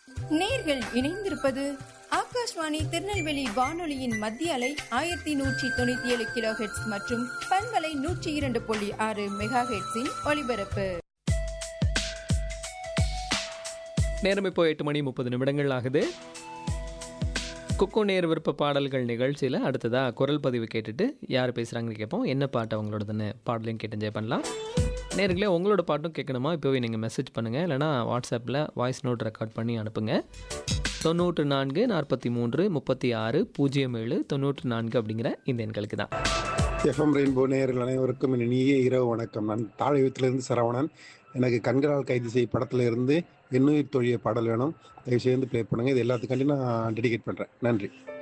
நேர்கள் இணைந்திருப்பது ஆகாஷ்வாணி திருநெல்வேலி வானொலியின் மத்திய அலை ஆயிரத்தி நூற்றி தொண்ணூத்தி ஏழு கிலோ ஹெட்ஸ் மற்றும் பண்பலை நூற்றி இரண்டு புள்ளி ஆறு மெகா ஹெட்ஸின் ஒலிபரப்பு நேரம் இப்போ எட்டு மணி முப்பது நிமிடங்கள் ஆகுது குக்கு நேர் விருப்ப பாடல்கள் நிகழ்ச்சியில் அடுத்ததாக குரல் பதிவு கேட்டுட்டு யார் பேசுகிறாங்கன்னு கேட்போம் என்ன பாட்டு அவங்களோடதுன்னு பாடலையும் கேட்டு என்ஜாய் பண்ணலாம் நேர்களே உங்களோட பாட்டும் கேட்கணுமா இப்போவே நீங்கள் மெசேஜ் பண்ணுங்கள் இல்லைனா வாட்ஸ்அப்பில் வாய்ஸ் நோட் ரெக்கார்ட் பண்ணி அனுப்புங்க தொண்ணூற்று நான்கு நாற்பத்தி மூன்று முப்பத்தி ஆறு பூஜ்ஜியம் ஏழு தொண்ணூற்று நான்கு அப்படிங்கிற இந்த எண்களுக்கு தான் எஃப்எம் ரெயின்போ நேயர்கள் அனைவருக்கும் இனிய இரவு வணக்கம் நான் தாழையத்திலிருந்து சரவணன் எனக்கு கண்களால் கைது செய் படத்துல இருந்து எண்ணுயிர் தொழிய பாடல் வேணும் தயவு செய்து ப்ளே பண்ணுங்க இது எல்லாத்துக்காண்டி நான் டெடிகேட் பண்றேன் நன்றி